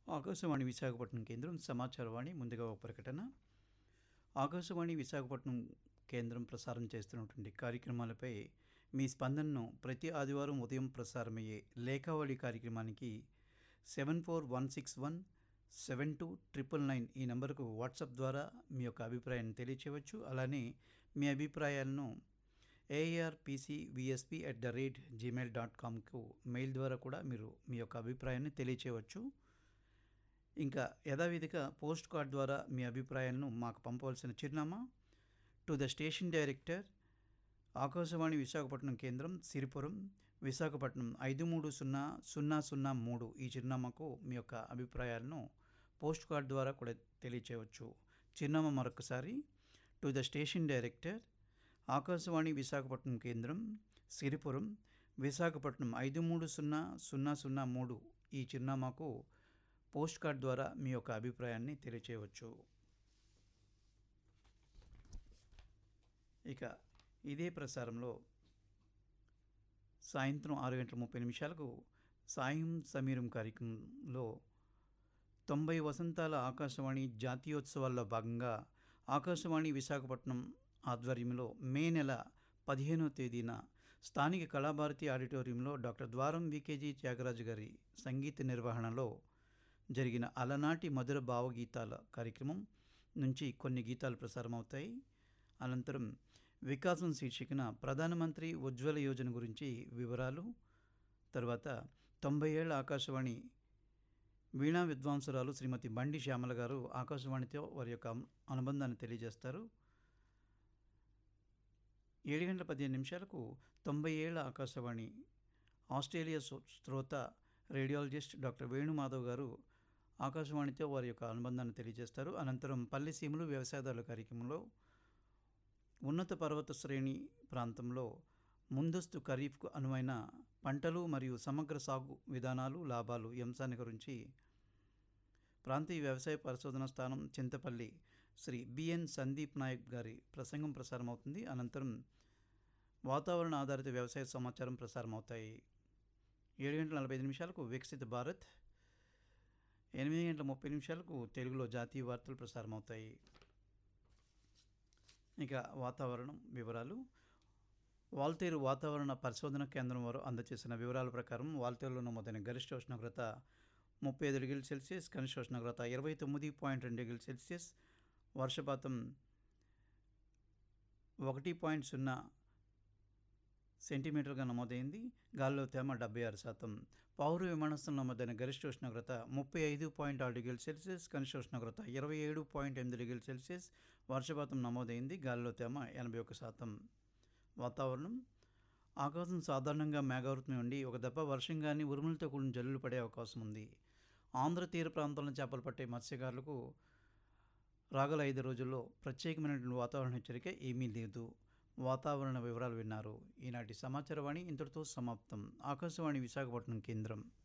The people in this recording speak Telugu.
ఆకాశవాణి విశాఖపట్నం కేంద్రం సమాచారవాణి ముందుగా ఒక ప్రకటన ఆకాశవాణి విశాఖపట్నం కేంద్రం ప్రసారం చేస్తున్నటువంటి కార్యక్రమాలపై మీ స్పందనను ప్రతి ఆదివారం ఉదయం ప్రసారమయ్యే లేఖావళి కార్యక్రమానికి seven four one six one seven two triple nine ఈ నెంబర్కు వాట్సాప్ ద్వారా మీ యొక్క అభిప్రాయాన్ని తెలియచేయవచ్చు అలానే మీ అభిప్రాయాలను ARPC VSP at the rate Gmail dot కామ్కు మెయిల్ ద్వారా కూడా మీరు మీ యొక్క అభిప్రాయాన్ని తెలియచేయవచ్చు ఇంకా యథావిధిగా పోస్ట్ కార్డ్ ద్వారా మీ అభిప్రాయాలను మాకు పంపవలసిన చిరునామా to the station director Akashvani Visakhapatnam కేంద్రం సిరిపురం విశాఖపట్నం ఐదు మూడు సున్నా సున్నా సున్నా మూడు ఈ చిరునామాకు మీ యొక్క అభిప్రాయాలను పోస్ట్ కార్డ్ ద్వారా కూడా తెలియచేయవచ్చు చిరునామా మరొకసారి to the station director Akashvani Visakhapatnam కేంద్రం సిరిపురం విశాఖపట్నం ఐదు మూడు సున్నా సున్నా సున్నా మూడు ఈ చిరునామాకు పోస్ట్ కార్డ్ ద్వారా మీ యొక్క అభిప్రాయాన్ని తెలియచేయవచ్చు ఇక ఇదే ప్రసారంలో సాయంత్రం ఆరు గంటల ముప్పై నిమిషాలకు సాయం సమీరం కార్యక్రమంలో తొంభై వసంతాల ఆకాశవాణి జాతీయోత్సవాల్లో భాగంగా ఆకాశవాణి విశాఖపట్నం ఆధ్వర్యంలో మే నెల పదిహేనవ తేదీన స్థానిక కళాభారతి ఆడిటోరియంలో డాక్టర్ ద్వారం వికేజీ త్యాగరాజు గారి సంగీత నిర్వహణలో జరిగిన అలనాటి మధుర భావగీతాల కార్యక్రమం నుంచి కొన్ని గీతాలు ప్రసారమవుతాయి అనంతరం వికాసం శీర్షికన ప్రధానమంత్రి ఉజ్వల యోజన గురించి వివరాలు తర్వాత తొంభై ఏళ్ల ఆకాశవాణి వీణా విద్వాంసురాలు శ్రీమతి బండి శ్యామల గారు ఆకాశవాణితో వారి యొక్క అనుబంధాన్ని తెలియజేస్తారు ఏడు గంటల పదిహేను నిమిషాలకు తొంభై ఏళ్ల ఆకాశవాణి ఆస్ట్రేలియా శ్రోత రేడియాలజిస్ట్ డాక్టర్ వేణుమాధవ్ గారు ఆకాశవాణితో వారి యొక్క అనుబంధాన్ని తెలియజేస్తారు అనంతరం పల్లె సీములు వ్యవసాయదారుల కార్యక్రమంలో ఉన్నత పర్వత శ్రేణి ప్రాంతంలో ముందస్తు ఖరీఫ్కు అనువైన పంటలు మరియు సమగ్ర సాగు విధానాలు లాభాలు ఈ అంశాన్ని గురించి ప్రాంతీయ వ్యవసాయ పరిశోధన స్థానం చింతపల్లి శ్రీ బిఎన్ సందీప్ నాయక్ గారి ప్రసంగం ప్రసారం అవుతుంది అనంతరం వాతావరణ ఆధారిత వ్యవసాయ సమాచారం ప్రసారం అవుతాయి ఏడు గంటల నలభై ఐదు నిమిషాలకు వికసిత భారత్ ఎనిమిది గంటల ముప్పై నిమిషాలకు తెలుగులో జాతీయ వార్తలు ప్రసారం అవుతాయి ఇక వాతావరణం వివరాలు వాల్తేరు వాతావరణ పరిశోధన కేంద్రం వారు అందజేసిన వివరాల ప్రకారం వాల్తేరులో నమోదైన గరిష్ట ఉష్ణోగ్రత ముప్పై ఐదు డిగ్రీల సెల్సియస్ కనిష్ట ఉష్ణోగ్రత ఇరవై తొమ్మిది పాయింట్ రెండు డిగ్రీల సెల్సియస్ వర్షపాతం ఒకటి పాయింట్ సున్నా సెంటీమీటర్గా నమోదైంది గాలిలో తేమ డెబ్బై ఆరు శాతం పౌర విమానాశ్రయం నమోదైన గరిష్ట ఉష్ణోగ్రత ముప్పై ఐదు పాయింట్ ఆరు డిగ్రీల సెల్సియస్ కనిష్ట ఉష్ణోగ్రత ఇరవై ఏడు పాయింట్ ఎనిమిది డిగ్రీల సెల్సియస్ వర్షపాతం నమోదైంది గాలిలో తేమ ఎనభై ఒక శాతం వాతావరణం ఆకాశం సాధారణంగా మేఘావృతమై ఉండి ఒక దెబ్బ వర్షం కానీ ఉరుములతో కూడిన జల్లులు పడే అవకాశం ఉంది ఆంధ్ర తీర ప్రాంతాలను చేపలు పట్టే మత్స్యకారులకు రాగల ఐదు రోజుల్లో ప్రత్యేకమైనటువంటి వాతావరణ హెచ్చరిక ఏమీ లేదు వాతావరణ వివరాలు విన్నారు ఈనాటి సమాచారవాణి ఇంతటితో సమాప్తం ఆకాశవాణి విశాఖపట్నం కేంద్రం